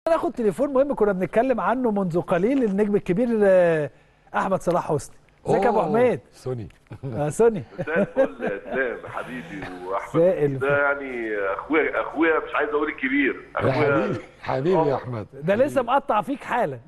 ناخد تليفون مهم كنا بنتكلم عنه منذ قليل النجم الكبير آه، احمد صلاح حسني ازيك يا ابو أوه، حميد سوني آه، سوني مساء الفل يا اسلام حبيبي واحمد سائل. ده يعني اخويا اخويا مش عايز اقول الكبير يا اخويا حبيبي حبيبي يا احمد ده لسه مقطع فيك حالا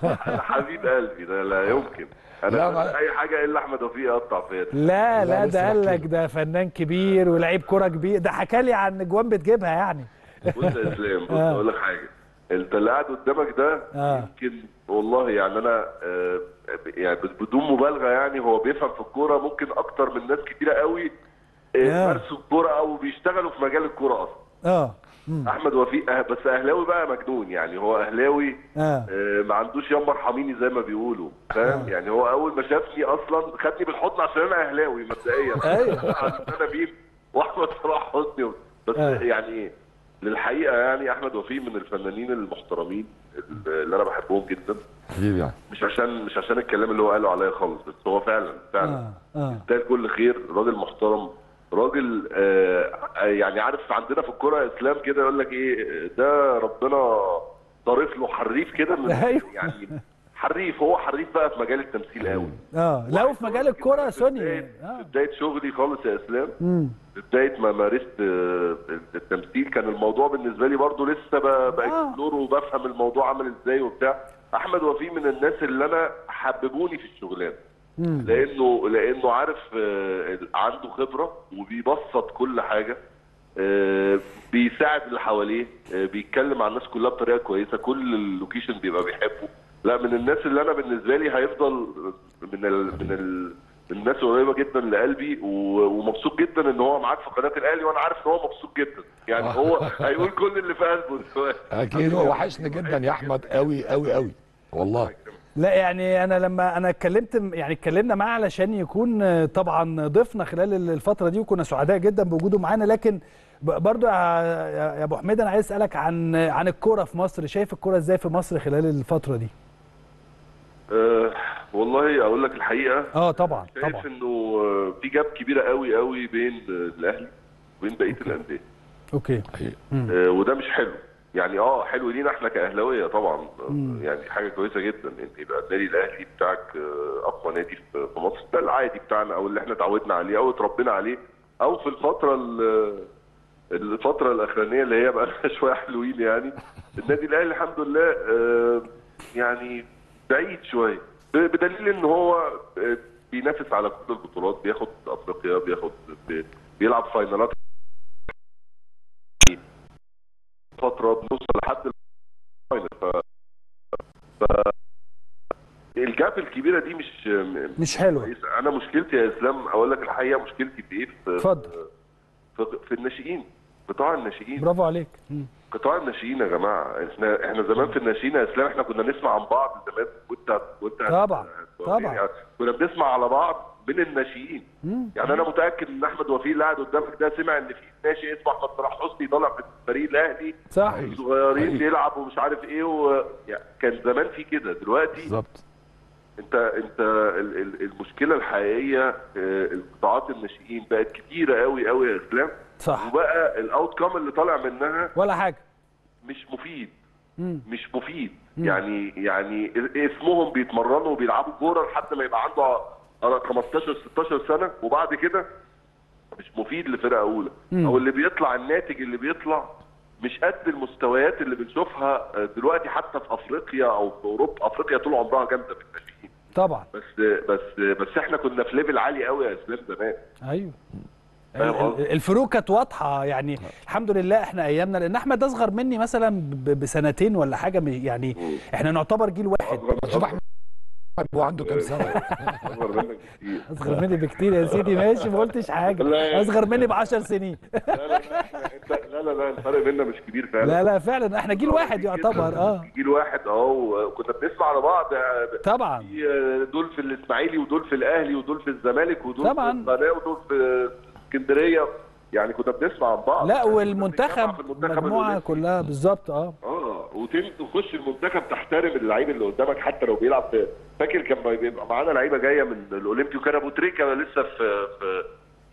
حبيب قلبي ده لا يمكن انا لا، مش ما- اي حاجه الا احمد وفيق يقطع فيها لا لا لسه ده قال لك كده. ده فنان كبير ولعيب كرة كبير ده حكى لي عن اجوان بتجيبها يعني بص يا اسلام بص آه. اقول لك حاجه انت اللي قاعد قدامك ده آه. يمكن والله يعني انا آه، يعني بدون مبالغه يعني هو بيفهم في الكوره ممكن اكتر من ناس كتيره قوي آه. آه، مارسوا الكوره او بيشتغلوا في مجال الكوره اصلا اه احمد وفيق أه- بس اهلاوي بقى مجنون يعني هو اهلاوي اه آه، ما عندوش يما ارحميني زي ما بيقولوا فاهم يعني هو اول ما شافني اصلا خدني بالحضن عشان انا اهلاوي مبدئيا أيوة. عشان انا مين واحمد صلاح حسني بس آه. يعني ايه للحقيقه يعني احمد وفيق من الفنانين المحترمين اللي انا بحبهم جدا حبيبي يعني مش عشان مش عشان الكلام اللي هو قاله عليا خالص بس هو فعلا فعلا اه اه يستاهل كل خير راجل محترم راجل آه يعني عارف عندنا في الكوره يا اسلام كده يقول لك ايه ده ربنا ضارف له حريف كده من أيوه. يعني حريف هو حريف بقى في مجال التمثيل قوي اه لو في مجال الكرة في سوني بداية, اه في بدايه شغلي خالص يا اسلام مم. في بدايه ما مارست آه، التمثيل كان الموضوع بالنسبه لي برضو لسه ب- باكسبلور وبفهم الموضوع عامل ازاي وبتاع احمد وفيه من الناس اللي انا حببوني في الشغلانه مم. لانه لانه عارف آه، عنده خبره وبيبسط كل حاجه آه، بيساعد اللي حواليه آه، بيتكلم مع الناس كلها بطريقه كويسه كل اللوكيشن بيبقى بيحبه لا من الناس اللي انا بالنسبه لي هيفضل من ال من ال من الناس قريبه جدا لقلبي و- ومبسوط جدا ان هو معاك في قناه الاهلي وانا عارف ان هو مبسوط جدا يعني هو هيقول كل اللي في قلبه دلوقتي اكيد هو وحشني جدا يا احمد قوي قوي قوي والله لا يعني انا لما انا اتكلمت يعني اتكلمنا معاه علشان يكون آه، طبعا ضيفنا خلال الفتره دي وكنا سعداء جدا بوجوده معانا لكن ب- برضو يا يا ابو حميد انا عايز اسالك عن عن الكوره في مصر شايف الكوره ازاي في مصر خلال الفتره دي أه والله اقول لك الحقيقه اه طبعا شايف طبعا انه آه، في جاب كبيره قوي قوي بين آه، الاهلي وبين بقيه الانديه اوكي آه، وده مش حلو يعني اه حلو لينا احنا كاهلاويه طبعا آه، يعني حاجه كويسه جدا ان يبقى النادي الاهلي بتاعك آه، اقوى نادي في في مصر ده العادي بتاعنا او اللي احنا اتعودنا عليه او اتربينا عليه او في الفتره ال- الفتره الاخرانيه اللي هي بقى لها شويه حلوين يعني النادي الاهلي الحمد لله آه، يعني بعيد شويه ب- بدليل ان هو آه، بينافس على كل البطولات بياخد افريقيا بياخد بي- بيلعب فاينالات فتره بنوصل لحد الفاينل ف ف الجاب الكبيره دي مش مش حلوة. كويسة. انا مشكلتي يا اسلام اقول لك الحقيقه مشكلتي في ايه في اتفضل. في, في الناشئين قطاع الناشئين برافو عليك مم. قطاع الناشئين يا جماعه احنا احنا زمان في الناشئين يا اسلام احنا كنا نسمع عن بعض زمان وانت وانت طبعا، طبعا. يعني كنا بنسمع على بعض من الناشئين يعني انا متاكد ان احمد وفيق اللي قاعد قدامك ده سمع ان في ناشئ اسمه احمد صلاح حسني طالع في الفريق الاهلي صح صغيرين حقيقي. بيلعب ومش عارف ايه و... يعني كان زمان في كده دلوقتي بالظبط انت انت ال- ال- المشكله الحقيقيه آه، القطاعات الناشئين بقت كتيره قوي قوي يا اسلام صح وبقى الاوت كام اللي طالع منها ولا حاجه مش مفيد مم. مش مفيد يعني يعني اسمهم بيتمرنوا وبيلعبوا كوره لحد ما يبقى عنده 15 16 سنه وبعد كده مش مفيد لفرقه اولى او اللي بيطلع الناتج اللي بيطلع مش قد المستويات اللي بنشوفها دلوقتي حتى في افريقيا او في اوروبا افريقيا طول عمرها جامده في الناشئين طبعا بس بس بس احنا كنا في ليفل عالي قوي يا اسلام زمان ايوه فاهم ال- قصدي؟ ال- الفروق كانت واضحه يعني الحمد لله احنا ايامنا لان احمد اصغر مني مثلا ب- بسنتين ولا حاجه مش- يعني احنا نعتبر جيل واحد شوف احمد هو عنده كام سنه اصغر منك كتير اصغر مني بكتير يا سيدي ماشي ما قلتش حاجه لا. اصغر مني ب 10 سنين لا لا لا إحنا- لا لا لا الفرق بيننا مش كبير فعلا لا لا فعلا احنا جيل واحد يعتبر اه جيل واحد اه وكنا بنسمع على بعض طبعا في دول في الاسماعيلي ودول في الاهلي ودول في الزمالك ودول طبعا. في القناه ودول في اسكندريه يعني كنا بنسمع عن بعض لا يعني كنا بنتجمع والمنتخب في المنتخب مجموعه الأولمبي. كلها بالظبط اه اه وتم تخش المنتخب تحترم اللعيب اللي قدامك حتى لو بيلعب في فاكر كان بيبقى معانا لعيبه جايه من الاولمبي وكان ابو تريكه لسه في في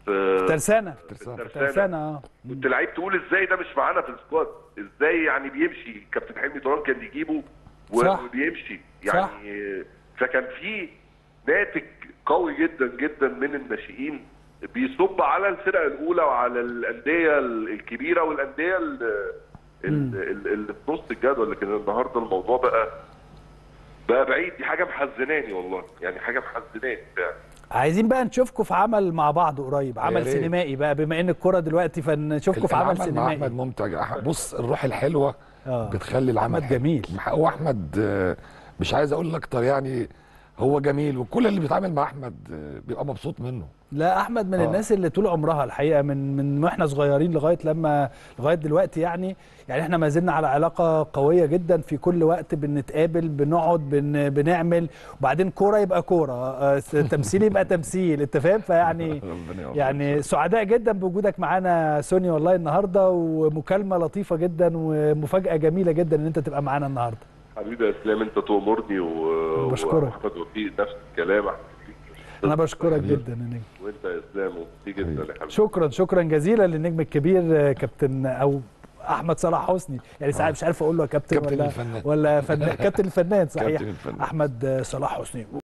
في ترسانه ترسانة. ترسانة. ترسانه اه كنت لعيب تقول ازاي ده مش معانا في السكواد ازاي يعني بيمشي كابتن حلمي طولان كان يجيبه و- صح. وبيمشي صح. يعني فكان في ناتج قوي جدا جدا من الناشئين بيصب على الفرق الاولى وعلى الانديه الكبيره والانديه ال- ال- ال- اللي في نص الجدول لكن النهارده الموضوع بقى بقى بعيد دي حاجه محزناني والله يعني حاجه محزناني فعلا عايزين بقى نشوفكم في عمل مع بعض قريب عمل ريت. سينمائي بقى بما ان الكرة دلوقتي فنشوفكم في عمل العمل مع سينمائي احمد ممتع أح- بص الروح الحلوه آه. بتخلي العمل أحمد حلو. جميل. هو احمد آه، مش عايز اقول اكتر يعني هو جميل وكل اللي بيتعامل مع احمد آه، بيبقى مبسوط منه لا احمد من آه. الناس اللي طول عمرها الحقيقه من من واحنا صغيرين لغايه لما لغايه دلوقتي يعني يعني احنا ما زلنا على علاقه قويه جدا في كل وقت بنتقابل بنقعد بن بنعمل وبعدين كوره يبقى كوره آه، تمثيل يبقى تمثيل انت فاهم فيعني ربنا يوفقك. يعني سعداء جدا بوجودك معانا سونيا والله النهارده ومكالمه لطيفه جدا ومفاجاه جميله جدا ان انت تبقى معانا النهارده حبيبي يا اسلام انت تؤمرني و- بشكرك. واحمد وفيق نفس الكلام أحمد وفيق. انا بشكرك جدا يا نجم وانت يا اسلام ومبسوط جدا يا حبيبي شكرا شكرا جزيلا للنجم الكبير آه، كابتن او احمد صلاح حسني يعني ساعات مش عارف اقول له يا كابتن كابتن ولا الفنان. ولا فنان كابتن الفنان صحيح كابتن الفنان. احمد آه، صلاح حسني